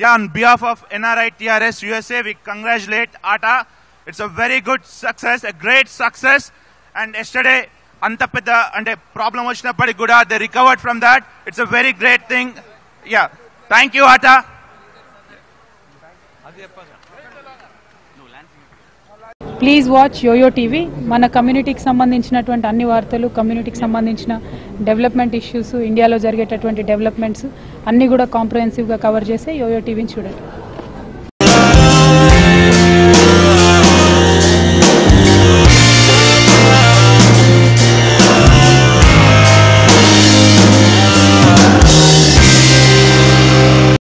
Yeah, on behalf of NRI TRS USA, we congratulate ATA. It's a very good success, a great success. And yesterday, అంత పెద్ద అంటే problem వచ్చినప్పటికి కూడా they recovered from that it's a very great thing yeah thank you ATA please watch yoyo TV మన కమ్యూనిటీకి సంబంధించినటువంటి అన్ని వార్తలు కమ్యూనిటీకి సంబంధించిన డెవలప్మెంట్ ఇష్యూస్ ఇండియాలో జరిగేటటువంటి డెవలప్మెంట్స్ అన్నీ కూడా కాంప్రహెన్సివ్గా కవర్ చేసే యోయో టీవీని చూడండి